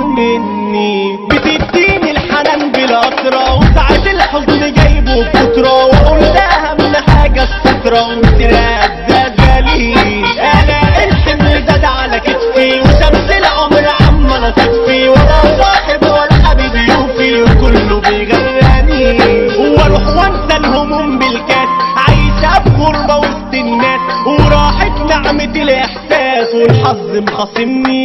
مني بتديني الحنان بالقطرة وساعة الحزن جايبه بكترة وقلت أهم حاجة السترة وترقى بالي أنا الحمل زاد على كتفي وشمس العمر عمالة تطفي ولا صاحب ولا حبيب يوفي وكله بيغراني واروح وانسى الهموم بالكاس عايشة بغربة وسط الناس وراحت نعمة الإحساس والحظ مخاصمني